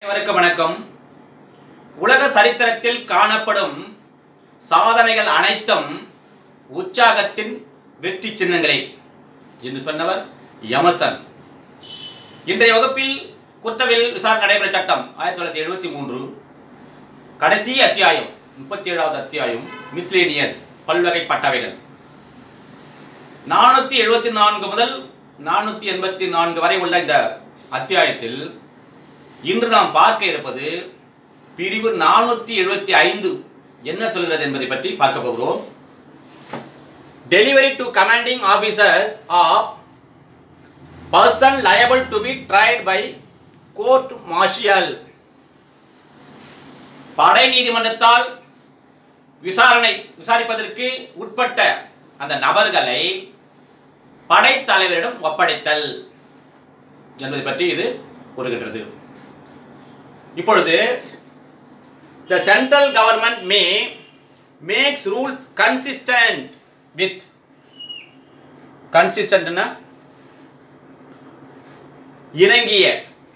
அனைவருக்கும் வணக்கம் உலக சரித்திரத்தில் காணப்படும் சாதனைகள் அனைத்தும் உற்சாகத்தின் வெற்றி சின்னங்களே என்று சொன்னவர் யமசன் இன்றைய வகுப்பில் குற்றவியல் விசாரணை நடைபெற சட்டம் ஆயிரத்தி தொள்ளாயிரத்தி எழுபத்தி மூன்று கடைசி அத்தியாயம் முப்பத்தி ஏழாவது அத்தியாயம் மிஸ்லேனியஸ் பல்வகை பட்டவைகள் நானூற்றி எழுபத்தி நான்கு முதல் நானூற்றி எண்பத்தி நான்கு வரை உள்ள இந்த அத்தியாயத்தில் இன்று நாம் பார்க்க இருப்பது பிரிவு நானூற்றி எழுபத்தி ஐந்து என்ன சொல்கிறது என்பதை பற்றி பார்க்க போகிறோம் delivery to commanding officers of person liable to be tried by court martial படை நீதிமன்றத்தால் விசாரணை விசாரிப்பதற்கு உட்பட்ட அந்த நபர்களை படைத்தலைவரிடம் ஒப்படைத்தல் என்பதை பற்றி இது கூறுகின்றது இப்பொழுது the central government may makes rules consistent with consistent னா இணங்கிய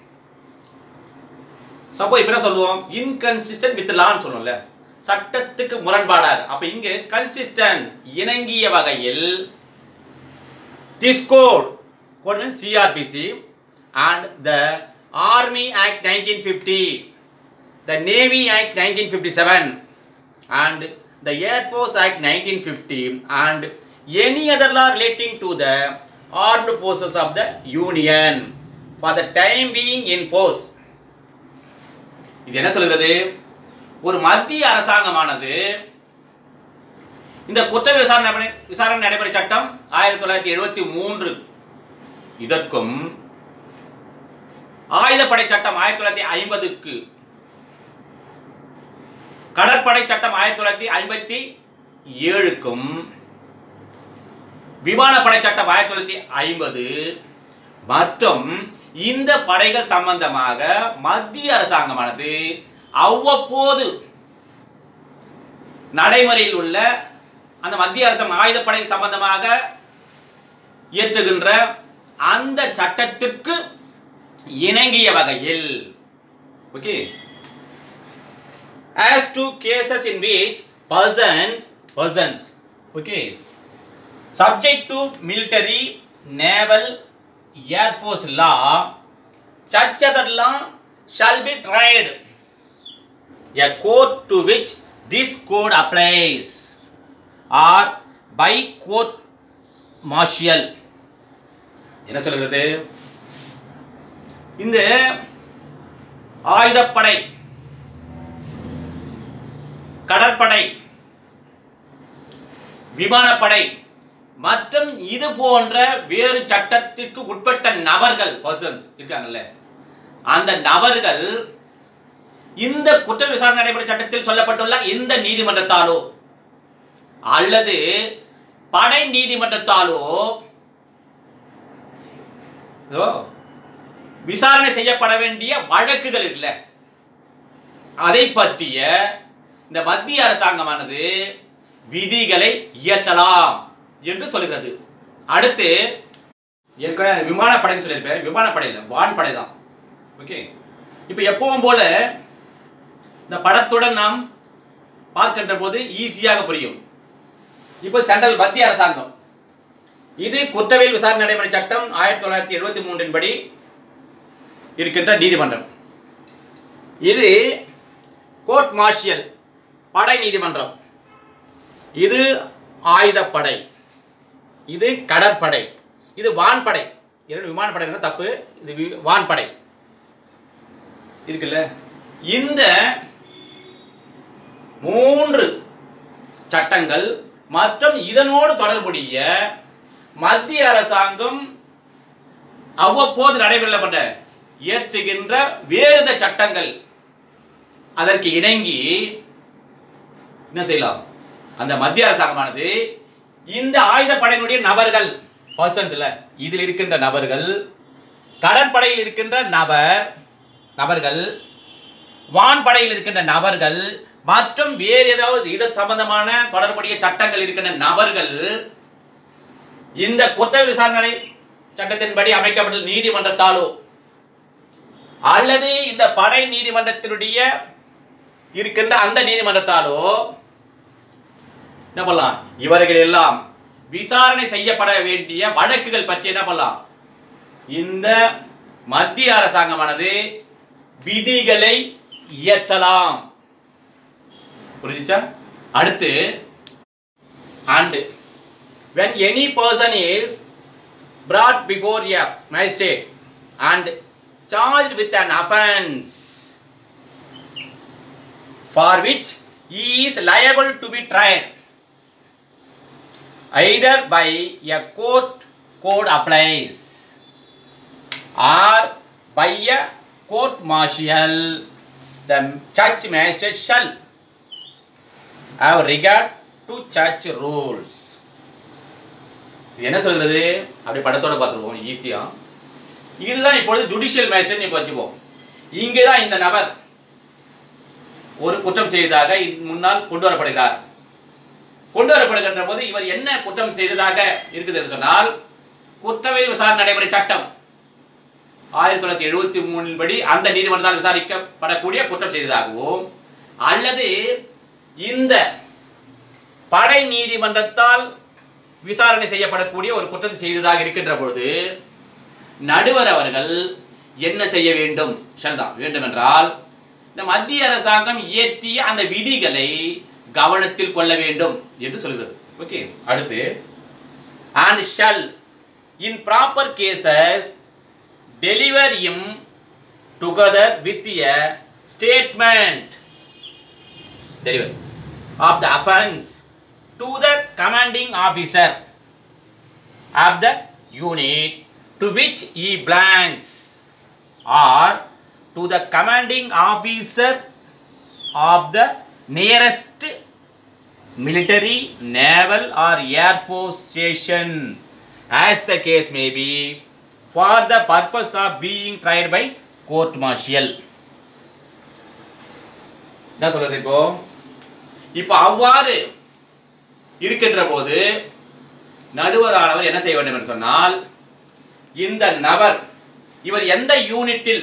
சப்போஸ் இப்ப என்ன சொல்லுவோம் இன்கன்சிஸ்டன்ட் வித் லான்னு சொல்லுவோம்ல சட்டத்துக்கு முரண்பாடாக அப்ப இங்க கன்சிஸ்டன்ட் இணங்கிய வகையில் this code code means CRPC and the Army Act 1950 the Navy Act 1957 and the Air Force Act 1950 and any other law relating to the armed forces of the Union for the time being in force இது என்ன சொல்கிறது ஒரு மத்திய அரசாங்கமானது இந்த குற்ற விசாரணை நடைபெற- விசாரணை நடைபெற சட்டம் ஆயிரத்தி தொள்ளாயிரத்தி எழுபத்தி மூன்று இதற்கும் ஆயுதப்படை சட்டம் ஆயிரத்தி தொள்ளாயிரத்தி ஐம்பதுக்கு கடற்படை சட்டம் ஆயிரத்தி தொள்ளாயிரத்தி ஐம்பத்தி ஏழுக்கும் விமானப்படை சட்டம் ஆயிரத்தி தொள்ளாயிரத்தி ஐம்பது மற்றும் இந்த படைகள் சம்பந்தமாக மத்திய அரசாங்கமானது அவ்வப்போது நடைமுறையில் உள்ள அந்த மத்திய அரசாங்கம் ஆயுதப்படை சம்பந்தமாக இயற்றுகின்ற அந்த சட்டத்திற்கு இணங்கிய வகையில் okay as to cases in which persons persons okay subject to military naval air force law such other law shall be tried a court to which this code applies or by court martial என்ன சொல்கிறது இந்த ஆயுதப்படை கடற்படை விமானப்படை மற்றும் இது போன்ற வேறு சட்டத்திற்கு உட்பட்ட நபர்கள் பர்சன்ஸ் இருக்காங்கல்ல அந்த நபர்கள் இந்த குற்ற விசாரணை நடைபெற சட்டத்தில் சொல்லப்பட்டுள்ள இந்த நீதிமன்றத்தாலோ அல்லது படை நீதிமன்றத்தாலோ இதோ, விசாரணை செய்யப்பட வேண்டிய வழக்குகள் இருக்குல்ல அதை பற்றிய இந்த மத்திய அரசாங்கமானது விதிகளை இயற்றலாம் என்று சொல்கிறது அடுத்து ஏற்கனவே விமானப்படைன்னு சொல்லியிருப்பேன் விமானப்படை இல்லை வான்படை தான் ஓகே இப்போ எப்பவும் போல இந்த படத்துடன் நாம் பார்க்கின்ற போது ஈஸியாக புரியும் இப்போ சென்ட்ரல் மத்திய அரசாங்கம் இது குற்றவியல் விசாரணை நடைமுறை சட்டம் ஆயிரத்தி தொள்ளாயிரத்தி எழுபத்தி மூன்றின் படி இருக்கின்ற நீதிமன்றம் இது கோர்ட் மார்ஷியல் படை நீதிமன்றம் இது ஆயுதப்படை இது கடற்படை இது வான்படை இரண்டு விமானப்படை தப்பு இது வி- வான்படை இருக்குல்ல இந்த மூன்று சட்டங்கள் மற்றும் இதனோடு தொடர்புடைய மத்திய அரசாங்கம் அவ்வப்போது நடைபெறப்பட்ட இயற்றுகின்ற வேறு சட்டங்கள் அதற்கு இணங்கி என்ன செய்யலாம் அந்த மத்திய அரசாங்கமானது இந்த ஆயுதப்படையினுடைய நபர்கள் பர்சன்ஸ்ல இதில் இருக்கின்ற நபர்கள் கடற்படையில் இருக்கின்ற நபர் நபர்கள் வான்படையில் இருக்கின்ற நபர்கள் மற்றும் வேறு ஏதாவது இது சம்பந்தமான தொடர்புடைய சட்டங்கள் இருக்கின்ற நபர்கள் இந்த குற்ற விசாரணை சட்டத்தின்படி அமைக்கப்பட்ட நீதிமன்றத்தாலோ அல்லது இந்த படை நீதிமன்றத்தினுடைய இருக்கின்ற அந்த நீதிமன்றத்தாலோ என்ன பண்ணலாம் இவர்கள் எல்லாம் விசாரணை செய்யப்பட வேண்டிய வழக்குகள் பற்றி என்ன பண்ணலாம் இந்த மத்திய அரசாங்கமானது விதிகளை இயற்றலாம் புரிஞ்சுச்சா அடுத்து and when any person is brought before a magistrate and charged with an offense for which he is liable to be tried either by a court code applies or by a court martial the church magistrate shall have regard to church rules இது என்ன சொல்கிறது அப்படி படத்தோட பார்த்துருவோம் ஈஸியா இதுதான் இப்பொழுது judicial magistrate இப்போ வச்சுப்போம் இங்கே தான் இந்த நபர் ஒரு குற்றம் செய்ததாக இ- முன்னால் கொண்டு வரப்படுகிறார் கொண்டு வரப்படுகின்ற போது இவர் என்ன குற்றம் செய்ததாக இருக்குது என்று சொன்னால் குற்றவியல் விசாரணை நடைமுறை சட்டம் ஆயிரத்தி தொள்ளாயிரத்தி எழுபத்தி மூணின் படி அந்த நீதிமன்றத்தால் விசாரிக்கப்படக்கூடிய குற்றம் செய்ததாகவும் அல்லது இந்த படை நீதிமன்றத்தால் விசாரணை செய்யப்படக்கூடிய ஒரு குற்றத்தை செய்ததாக இருக்கின்ற பொழுது நடுவர் அவர்கள் என்ன செய்ய வேண்டும் சரிதான் வேண்டும் என்றால் இந்த மத்திய அரசாங்கம் இயற்றிய அந்த விதிகளை கவனத்தில் கொள்ள வேண்டும் என்று சொல்கிறது ஓகே அடுத்து and shall in proper cases deliver him together with a statement deliver of the offense to the commanding officer of the unit to which he belongs or to the commanding officer of the nearest military, naval, or air force station, as the case may be, for the purpose of being tried by court martial. என்ன சொல்றது இப்போ இப்போ அவ்வாறு இருக்கின்ற போது நடுவரானவர் என்ன செய்ய வேண்டும் என்று சொன்னால் இந்த நபர் இவர் எந்த யூனிட்டில்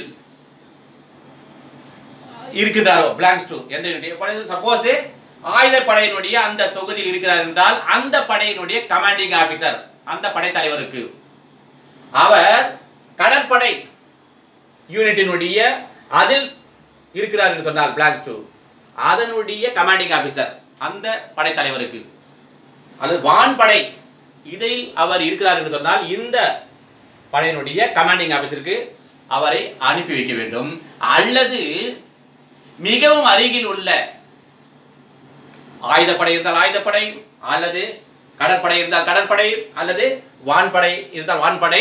இருக்கின்றாரோ பிளாங்ஸ் டு எந்த யூனிட் சப்போஸ் ஆயுதப்படையினுடைய அந்த தொகுதியில் இருக்கிறார் என்றால் அந்த படையினுடைய கமாண்டிங் ஆபீசர் அந்த படைத்தலைவருக்கு அவர் கடற்படை யூனிட்டினுடைய அதில் இருக்கிறார் என்று சொன்னால் பிளாங்ஸ் டு அதனுடைய கமாண்டிங் ஆபீசர் அந்த படைத்தலைவருக்கு அல்லது வான்படை இதில் அவர் இருக்கிறார் என்று சொன்னால் இந்த படையினுடைய கமாண்டிங் ஆபீசருக்கு அவரை அனுப்பி வைக்க வேண்டும் அல்லது மிகவும் அருகில் உள்ள ஆயுதப்படை இருந்தால் ஆயுதப்படை அல்லது கடற்படை இருந்தால் கடற்படை அல்லது வான்படை இருந்தால் வான்படை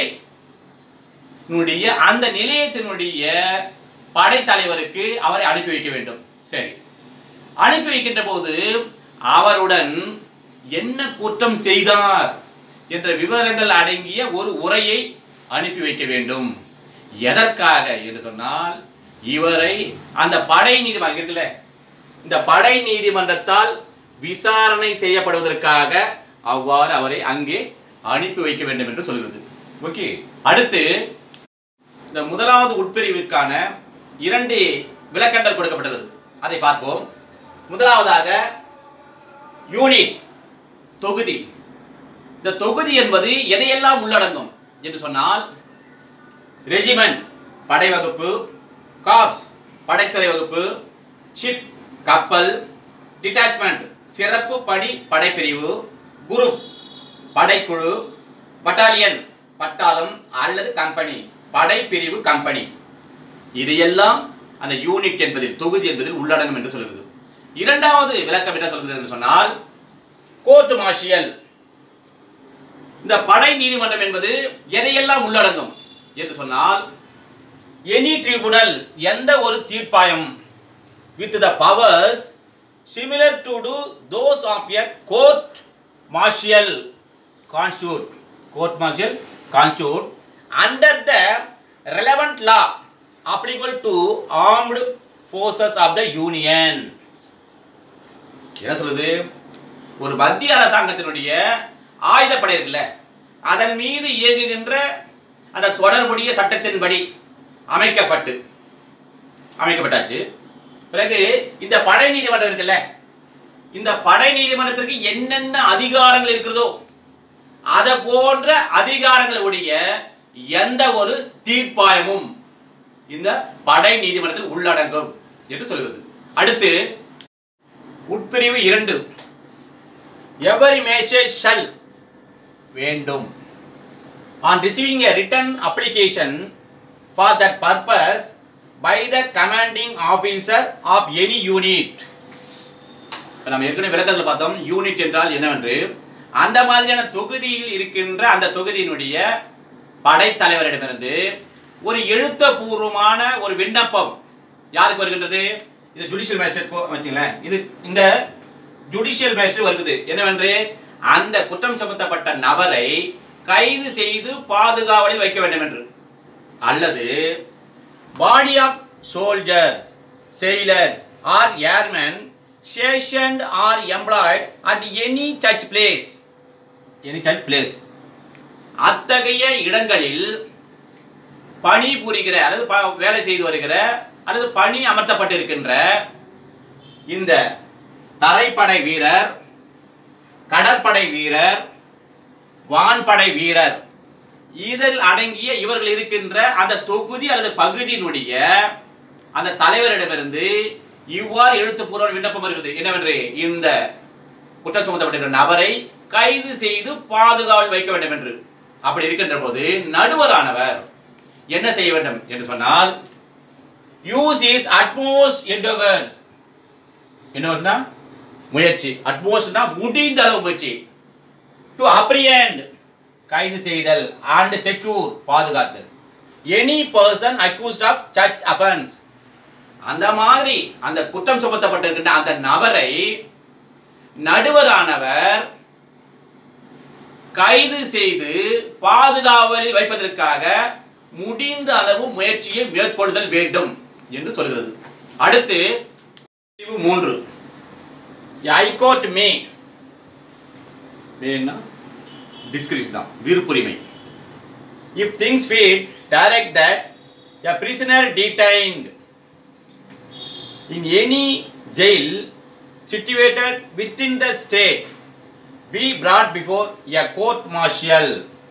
னுடைய அந்த நிலையத்தினுடைய படைத்தலைவருக்கு அவரை அனுப்பி வைக்க வேண்டும் சரி அனுப்பி வைக்கின்ற போது அவருடன் என்ன குற்றம் செய்தார் என்ற விவரங்கள் அடங்கிய ஒரு உரையை அனுப்பி வைக்க வேண்டும் எதற்காக என்று சொன்னால் இவரை அந்த படை நீதிமன்றம் இருக்குல்ல இந்த படை நீதிமன்றத்தால் விசாரணை செய்யப்படுவதற்காக அவ்வாறு அவரை அங்கே அனுப்பி வைக்க வேண்டும் என்று சொல்கிறது ஓகே அடுத்து இந்த முதலாவது உட்பிரிவிற்கான இரண்டு விளக்கங்கள் கொடுக்கப்பட்டுள்ளது அதை பார்ப்போம் முதலாவதாக யூனிட் தொகுதி இந்த தொகுதி என்பது எதையெல்லாம் உள்ளடங்கும் என்று சொன்னால் ரெஜிமெண்ட் படை வகுப்பு காப்ஸ் படைத்துறை வகுப்பு ஷிப் கப்பல் டிட்டாச்மெண்ட் சிறப்பு பணி படைப்பிரிவு குரூப் படைக்குழு பட்டாலியன் பட்டாளம் அல்லது கம்பெனி படைப்பிரிவு கம்பெனி இதையெல்லாம் அந்த யூனிட் என்பதில் தொகுதி என்பதில் உள்ளடங்கும் என்று சொல்கிறது இரண்டாவது விளக்கம் என்ன சொல்கிறது என்று சொன்னால் கோர்ட் மார்ஷியல் இந்த படை நீதிமன்றம் என்பது எதையெல்லாம் உள்ளடங்கும் என்று சொன்னால் எனி ட்ரிபுனல் எந்த ஒரு தீர்ப்பாயம் with the powers similar to to those of a court martial constitute court martial constitute under the relevant law applicable to armed forces of the union என்ன சொல்லுது ஒரு மத்திய அரசாங்கத்தினுடைய ஆயுதப்படை இருக்குல்ல அதன் மீது இயங்குகின்ற அந்த தொடர்புடைய சட்டத்தின்படி அமைக்கப்பட்டு அமைக்கப்பட்டாச்சு பிறகு இந்த படை நீதிமன்றம் இருக்குல்ல இந்த படை நீதிமன்றத்திற்கு என்னென்ன அதிகாரங்கள் இருக்கிறதோ அதை போன்ற அதிகாரங்களுடைய எந்த ஒரு தீர்ப்பாயமும் இந்த படை நீதிமன்றத்தில் உள்ளடங்கும் என்று சொல்கிறது அடுத்து உட்பிரிவு இரண்டு எவரி மேசேஜ் ஷல் வேண்டும் on receiving a written application for that purpose by the commanding officer of any unit இப்ப நம்ம ஏற்கனவே விளக்கத்தில் பார்த்தோம் யூனிட் என்றால் என்னவென்று அந்த மாதிரியான தொகுதியில் இருக்கின்ற அந்த தொகுதியினுடைய படைத்தலைவரிடமிருந்து ஒரு எழுத்தபூர்வமான ஒரு விண்ணப்பம் யாருக்கு வருகின்றது இது ஜுடிஷியல் மேஜிஸ்ட்ரேட் வச்சுங்களேன் இது இந்த ஜுடிஷியல் மேஜிஸ்ட்ரேட் வருகிறது என்னவென்று அந்த குற்றம் சுமத்தப்பட்ட நபரை கைது செய்து பாதுகாவலில் வைக்க வேண்டும் என்று அல்லது body of soldiers sailors R airman stationed R employed at any search place any search place அத்தகைய இடங்களில் பணி புரிகிற அல்லது ப- வேலை செய்து வருகிற அல்லது பணி அமர்த்தப்பட்டிருக்கின்ற இந்த தரைப்படை வீரர் கடற்படை வீரர் வான்படை வீரர் இதில் அடங்கிய இவர்கள் இருக்கின்ற அந்த தொகுதி அல்லது பகுதியினுடைய அந்த தலைவரிடமிருந்து இவ்வாறு எழுத்துப்பூர்வ விண்ணப்பம் வருகிறது என்னவென்று இந்த குற்றம் சுமத்தப்பட்டிருக்கிற நபரை கைது செய்து பாதுகாவல் வைக்க வேண்டும் என்று அப்படி இருக்கின்ற போது நடுவரானவர் என்ன செய்ய வேண்டும் என்று சொன்னால் யூஸ் இஸ் அட்மோஸ்ட் என்டோவர்ஸ் என்ன முயற்சி அட்மோஸ்ட்னா முடிந்த அளவு முயற்சி டு அப்ரியண்ட் கைது செய்தல் அண்ட் செக்யூர் பாதுகாத்தல் எனி பர்சன் அக்யூஸ்ட் ஆஃப் சர்ச் அஃபென்ஸ் அந்த மாதிரி அந்த குற்றம் சுமத்தப்பட்டிருக்கின்ற அந்த நபரை நடுவரானவர் கைது செய்து பாதுகாவலில் வைப்பதற்காக முடிந்த அளவு முயற்சியை மேற்கொள்ளுதல் வேண்டும் என்று சொல்கிறது அடுத்து பிரிவு மூன்று ஹைகோர்ட் மே வேணா டிஸ்கிரிப்ஷன் தான் விருப்புரிமை if things fit direct that a prisoner detained in any jail situated within the state be brought before a court martial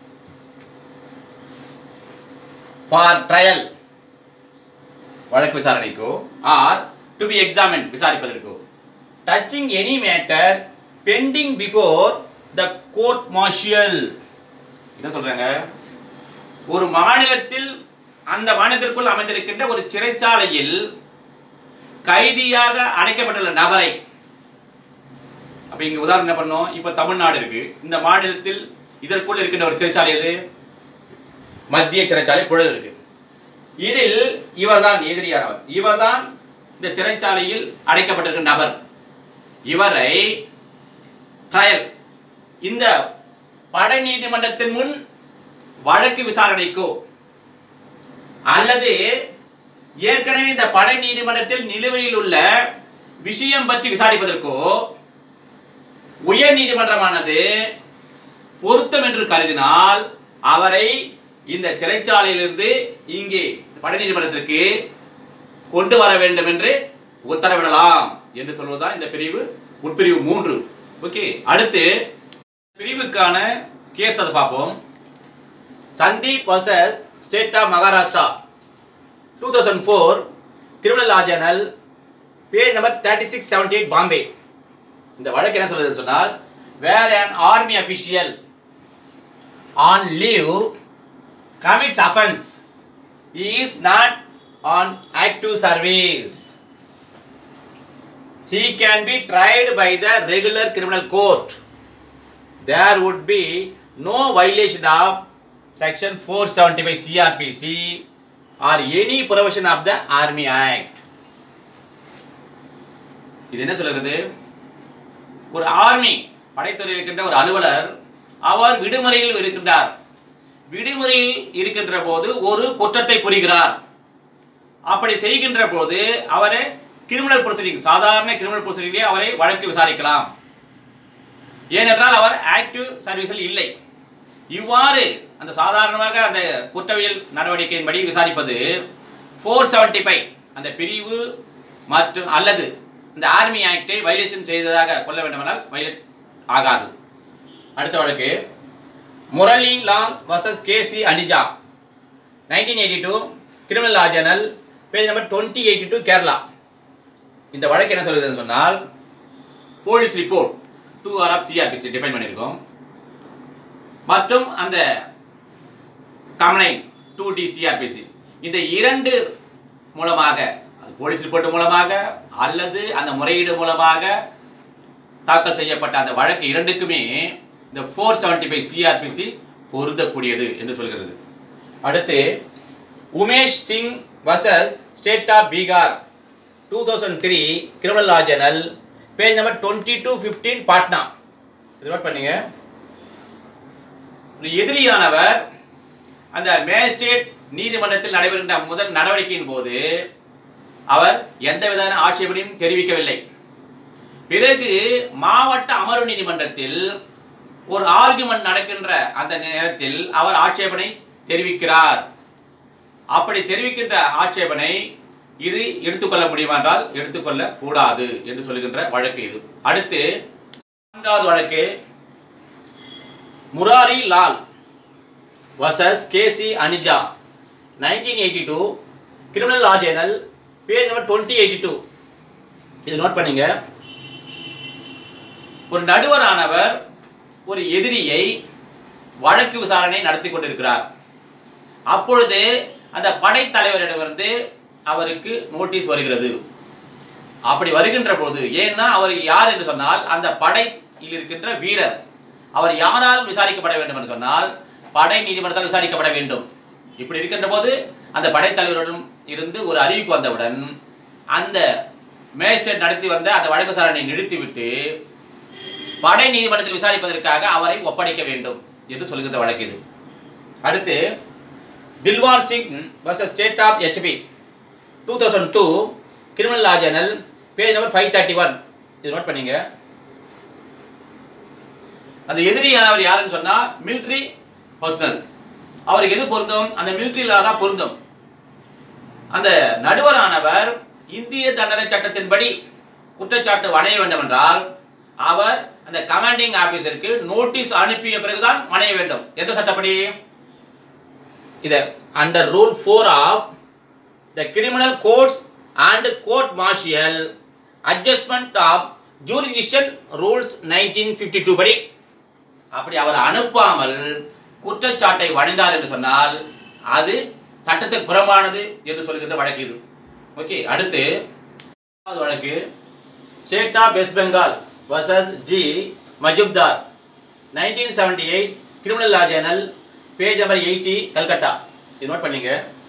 for trial வழக்கு விசாரணைக்கோ ஆர் டு பி எக்ஸாமின் விசாரிப்பதற்கோ touching any matter pending before the court martial என்ன சொல்றாங்க ஒரு மாநிலத்தில் அந்த மாநிலத்திற்குள் அமைந்திருக்கின்ற ஒரு சிறைச்சாலையில் கைதியாக அடைக்கப்பட்டுள்ள நபரை அப்ப இங்க உதாரணம் என்ன பண்ணோம் இப்ப தமிழ்நாடு இருக்கு இந்த மாநிலத்தில் இதற்குள் இருக்கின்ற ஒரு சிறைச்சாலை எது மத்திய சிறைச்சாலை புழல் இருக்கு இதில் இவர்தான் எதிரியானவர் இவர்தான் இந்த சிறைச்சாலையில் அடைக்கப்பட்டிருக்கிற நபர் இவரை ட்ரையல் இந்த படை நீதிமன்றத்தின் முன் வழக்கு விசாரணைக்கோ அல்லது ஏற்கனவே இந்த படை நீதிமன்றத்தில் நிலுவையில் உள்ள விஷயம் பற்றி விசாரிப்பதற்கோ உயர் நீதிமன்றமானது பொருத்தம் என்று கருதினால் அவரை இந்த சிறைச்சாலையிலிருந்து இங்கே படை நீதிமன்றத்திற்கு கொண்டு வர வேண்டும் என்று உத்தரவிடலாம் என்று சொல்வதுதான் இந்த பிரிவு உட்பிரிவு மூன்று ஓகே அடுத்து பிரிவுக்கான கேஸ் அதை பார்ப்போம் Sandeep versus state of Maharashtra two thousand four criminal law journal page number thirty six seventy eight Bombay இந்த வழக்கு என்ன சொல்றதுன்னு சொன்னால் where an army official on leave commits offense he is not on active service he can be tried by the regular criminal court there would be no violation of section 475 crpc or any provision of the army act இது என்ன சொல்கிறது ஒரு army படைத்துறை இருக்கின்ற ஒரு அலுவலர் அவர் விடுமுறையில் இருக்கின்றார் விடுமுறையில் இருக்கின்ற போது ஒரு குற்றத்தை புரிகிறார் அப்படி செய்கின்ற போது அவரை கிரிமினல் ப்ரொசீடிங் சாதாரண கிரிமினல் ப்ரொசீடிங்லேயே அவரை வழக்கு விசாரிக்கலாம் ஏனென்றால் அவர் ஆக்டிவ் சர்வீஸில் இல்லை இவ்வாறு அந்த சாதாரணமாக அந்த குற்றவியல் நடவடிக்கையின்படி விசாரிப்பது ஃபோர் செவன்டி ஃபைவ் அந்த பிரிவு மற்றும் அல்லது இந்த ஆர்மி ஆக்டை வயலேஷன் செய்ததாக கொள்ள வேண்டுமானால் வயலேட் ஆகாது அடுத்த வழக்கு Murali Lal versus K C Aneja nineteen eighty two criminal law journal page number twenty eighty two Kerala இந்த வழக்கு என்ன சொல்லுதுன்னு சொன்னால் police report two R of CrPC define பண்ணியிருக்கோம் மற்றும் அந்த கம்ப்ளைண்ட் டூ டி சிஆர்பிசி இந்த இரண்டு மூலமாக அது போலீஸ் ரிப்போர்ட் மூலமாக அல்லது அந்த முறையீடு மூலமாக தாக்கல் செய்யப்பட்ட அந்த வழக்கு இரண்டுக்குமே இந்த ஃபோர் செவன்டி ஃபைவ் சிஆர்பிசி பொருந்தக்கூடியது என்று சொல்கிறது அடுத்து Umesh Singh versus state of Bihar two thousand three criminal law journal page number twenty two fifteen Patna இது நோட் பண்ணுங்க ஒரு எதிரியானவர் அந்த மேஜிஸ்ட்ரேட் நீதிமன்றத்தில் நடைபெறுகின்ற முதல் நடவடிக்கையின் போது அவர் எந்த விதமான ஆட்சேபனையும் தெரிவிக்கவில்லை பிறகு மாவட்ட அமர்வு நீதிமன்றத்தில் ஒரு ஆர்குமெண்ட் நடக்கின்ற அந்த நேரத்தில் அவர் ஆட்சேபனை தெரிவிக்கிறார் அப்படி தெரிவிக்கின்ற ஆட்சேபனை இது எடுத்துக்கொள்ள முடியுமா என்றால் எடுத்துக்கொள்ள கூடாது என்று சொல்லுகின்ற வழக்கு இது அடுத்து நான்காவது வழக்கு Murari Lal versus K C Aneja nineteen eighty two criminal law journal page number twenty eighty two இது நோட் பண்ணுங்க ஒரு நடுவரானவர் ஒரு எதிரியை வழக்கு விசாரணை நடத்தி கொண்டிருக்கிறார் அப்பொழுது அந்த படைத்தலைவரிடமிருந்து அவருக்கு நோட்டீஸ் வருகிறது அப்படி வருகின்ற போது ஏன்னா அவர் யார் என்று சொன்னால் அந்த படையில் இருக்கின்ற வீரர் அவர் யாரால் விசாரிக்கப்பட வேண்டும் என்று சொன்னால் படை நீதிமன்றத்தால் விசாரிக்கப்பட வேண்டும் இப்படி இருக்கின்ற போது அந்த படைத்தலைவரிடம் இருந்து ஒரு அறிவிப்பு வந்தவுடன் அந்த மேஜிஸ்ட்ரேட் நடத்தி வந்த அந்த வழக்கு விசாரணையை நிறுத்திவிட்டு படை நீதிமன்றத்தில் விசாரிப்பதற்காக அவரை ஒப்படைக்க வேண்டும் என்று சொல்கின்ற வழக்கு இது அடுத்து Dilwar Singh versus state of HP two thousand two criminal law journal page number five thirty one இது நோட் பண்ணீங்க அந்த எதிரியானவர் யாருன்னு சொன்னா மிலிட்ரி பர்சனல் அவருக்கு எது பொருந்தும் அந்த மிலிட்ரி லா தான் பொருந்தும் அந்த நடுவரானவர் இந்திய தண்டனை சட்டத்தின்படி குற்றச்சாட்டு வணைய வேண்டும் என்றால் அவர் அந்த கமாண்டிங் ஆபீசருக்கு நோட்டீஸ் அனுப்பிய பிறகுதான் வணைய வேண்டும் எந்த சட்டப்படி இத under rule four of the criminal courts and court martial adjustment of jurisdiction rules nineteen fifty two படி அப்படி அவர் அனுப்பாமல் குற்றச்சாட்டை வணைந்தார் என்று சொன்னால் அது சட்டத்துக்கு புறம்பானது என்று சொல்கின்ற வழக்கு இது ஓகே அடுத்து மூன்றாவது வழக்கு state of West Bengal versus G Majumdar nineteen seventy eight criminal law journal page number eighty Calcutta இது நோட் பண்ணீங்க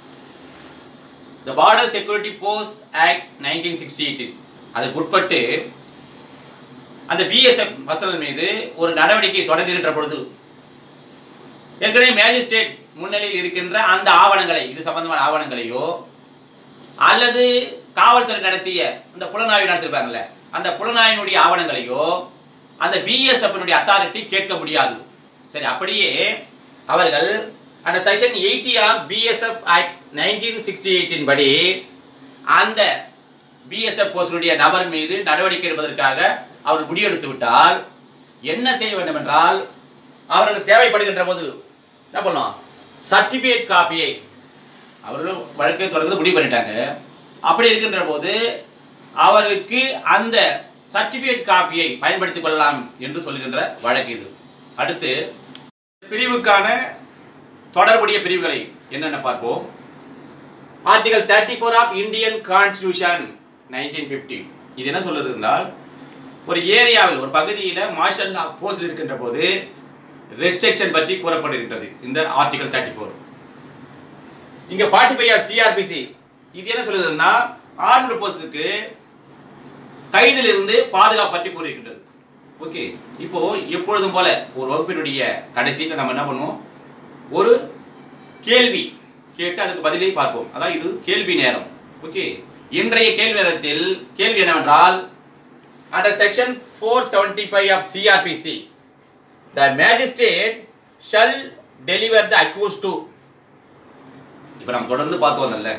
the border security force act nineteen sixty eight அதுக்கு உட்பட்டு அந்த பிஎஸ்எஃப் வசல் மீது ஒரு நடவடிக்கை தொடங்குகின்ற பொழுது ஏற்கனவே மேஜிஸ்ட்ரேட் முன்னிலையில் இருக்கின்ற அந்த ஆவணங்களை இது சம்பந்தமான ஆவணங்களையோ அல்லது காவல்துறை நடத்திய இந்த புலனாய்வு நடத்திருப்பாங்கல்ல அந்த புலனாய்வினுடைய ஆவணங்களையோ அந்த பிஎஸ்எஃப் அத்தாரிட்டி கேட்க முடியாது சரி அப்படியே அவர்கள் அந்த section eighty of BSF act nineteen sixty எயிட்டின் படி அந்த பிஎஸ்எஃப் போஸ்டினுடைய நபர் மீது நடவடிக்கை எடுப்பதற்காக அவர் முடிவெடுத்து விட்டால் என்ன செய்ய வேண்டும் என்றால் அவர்களுக்கு தேவைப்படுகின்ற போது என்ன பண்ணலாம் சர்டிபிகேட் காப்பியை அவர்களும் வழக்கை தொடர்ந்து முடிவு பண்ணிட்டாங்க அப்படி இருக்கின்ற போது அவருக்கு அந்த சர்டிபிகேட் காப்பியை பயன்படுத்திக் கொள்ளலாம் என்று சொல்லுகின்ற வழக்கு இது அடுத்து பிரிவுக்கான தொடர்புடைய பிரிவுகளை என்னென்ன பார்ப்போம் article thirty four of Indian constitution nineteen fifty இது என்ன சொல்றது என்றால் ஒரு ஏரியாவில் ஒரு பகுதியில் மார்ஷல் லா போஸ்ட் இருக்கின்ற போது ரெஸ்ட்ரிக்ஷன் பற்றி கூறப்படுகின்றது இந்த ஆர்டிகல் தேர்ட்டி ஃபோர் இங்க ஃபார்ட்டி ஃபைவ் ஆஃப் சிஆர்பிசி இது என்ன சொல்லுதுன்னா ஆர்ம்டு போஸ்டுக்கு கைதிலிருந்து பாதுகாப்பு பற்றி கூறியிருக்கின்றது ஓகே இப்போ எப்பொழுதும் போல ஒரு வகுப்பினுடைய கடைசியில் நம்ம என்ன பண்ணுவோம் ஒரு கேள்வி கேட்டு அதுக்கு பதிலை பார்ப்போம் அதான் இது கேள்வி நேரம் ஓகே இன்றைய கேள்வி நேரத்தில் கேள்வி என்னவென்றால் under section four seventy five of CrPC the magistrate shall deliver the accuse to இப்போ நம்ம தொடர்ந்து பார்த்து வந்தோம்ல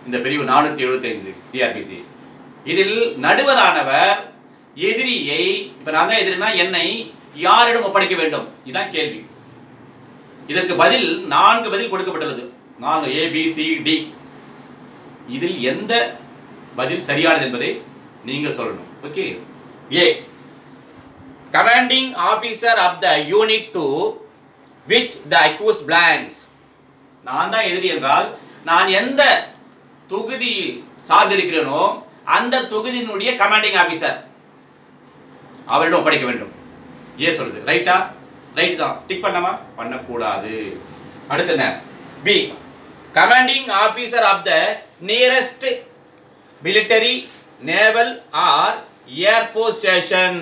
இந்த பிரிவு நானூற்றி எழுபத்தைந்து சிஆர்பிசி இதில் நடுவரானவர் எதிரியை இப்போ நான் தான் எதிரினா என்னை யாரிடம் ஒப்படைக்க வேண்டும் இதுதான் கேள்வி இதற்கு பதில் நான்கு பதில் கொடுக்கப்பட்டுள்ளது நான்கு ஏ பி சி டி இதில் எந்த பதில் சரியானது என்பதை நீங்கள் சொல்லணும் okay A commanding officer of the unit to which the accuse belongs நான் தான் எதிரி என்றால் நான் எந்த தொகுதியில் சார்ந்திருக்கிறேனோ அந்த தொகுதியினுடைய கமாண்டிங் ஆபீசர் அவரிடம் ஒப்படைக்க வேண்டும் ஏ சொல்லுது ரைட்டா ரைட் தான் டிக் பண்ணாமா பண்ணக்கூடாது அடுத்து என்ன B commanding officer of the nearest military naval or air force station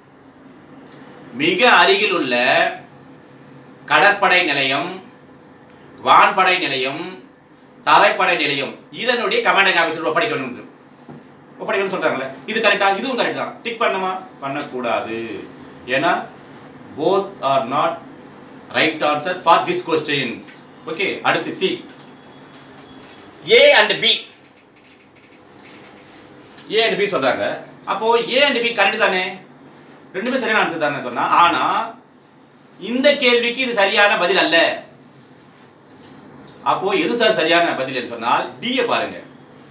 மிக அருகில் உள்ள கடற்படை நிலையம் வான்படை நிலையம் தரைப்படை நிலையம் இதனுடைய கமாண்டிங் ஆஃபீஸர் ஒப்படைக்க வேண்டும் ஒப்படைக்கணும்னு சொல்றாங்களே இது கரெக்டா இதுவும் கரெக்ட் தான் டிக் பண்ணுமா பண்ணக்கூடாது ஏன்னா both are not right answer for this questions okay அடுத்து C A and B A and B சொல்றாங்க அப்போ ஏ அண்ட் பி கரெக்ட் தானே ரெண்டுமே சரியான ஆன்சர் தானே சொன்னா ஆனா இந்த கேள்விக்கு இது சரியான பதில் அல்ல அப்போ எது சார் சரியான பதில் என்று சொன்னால் டியை பாருங்க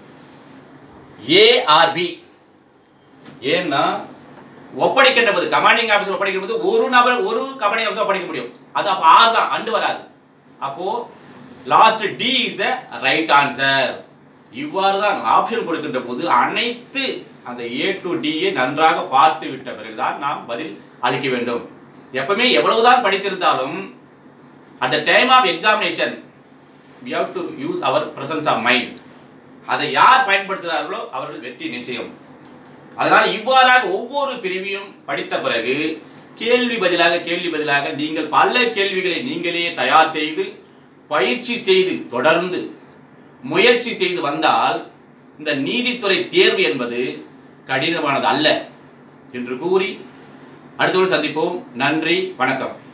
ஏ ஆர் பி ஏன்னா ஒப்படைக்கின்ற போது கமாண்டிங் ஆஃபீஸர் ஒப்படைக்கும் போது ஒரு நபர் ஒரு கமாண்டிங் ஆஃபீஸர் ஒப்படைக்க முடியும் அது அப்போ ஆர் தான் அண்டு வராது அப்போ last D is the right answer இவ்வாறு தான் ஆப்ஷன் கொடுக்கின்ற போது அனைத்து அந்த ஏ டு டியை நன்றாக பார்த்து விட்ட பிறகுதான் நாம் பதில் அளிக்க வேண்டும் எப்பவுமே எவ்வளவுதான் படித்திருந்தாலும் at the time of examination we have to use our presence of mind அதை யார் பயன்படுத்துகிறார்களோ அவர்கள் வெற்றி நிச்சயம் அதனால் இவ்வாறாக ஒவ்வொரு பிரிவையும் படித்த பிறகு கேள்வி பதிலாக கேள்வி பதிலாக நீங்கள் பல கேள்விகளை நீங்களே தயார் செய்து பயிற்சி செய்து தொடர்ந்து முயற்சி செய்து வந்தால் இந்த நீதித்துறை தேர்வு என்பது கடினமானது அல்ல என்று கூறி அடுத்தவர்கள் சந்திப்போம் நன்றி வணக்கம்